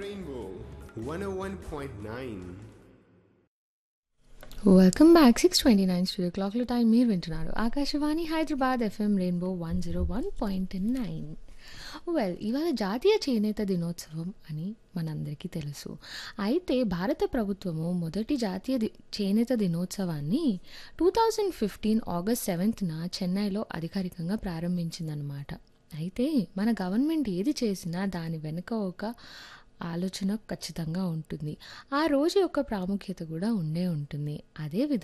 Rainbow 101.9. Welcome back six twenty nine studio క్లాక్లో time మీరు వింటున్నారు Akashvani Hyderabad FM rainbow one zero one point nine well ఇవాళ జాతీయ చేనేత దినోత్సవం అని మనందరికీ తెలుసు అయితే భారత ప్రభుత్వము మొదటి జాతీయ ది- చేనేత దినోత్సవాన్ని టూ థౌజండ్ ఫిఫ్టీన్ ఆగస్ట్ సెవెంత్న చెన్నైలో అధికారికంగా ప్రారంభించిందనమాట అయితే మన గవర్నమెంట్ ఏది చేసినా దాని వెనుక ఒక ఆలోచన ఖచ్చితంగా ఉంటుంది ఆ రోజు యొక్క ప్రాముఖ్యత కూడా ఉండే ఉంటుంది అదే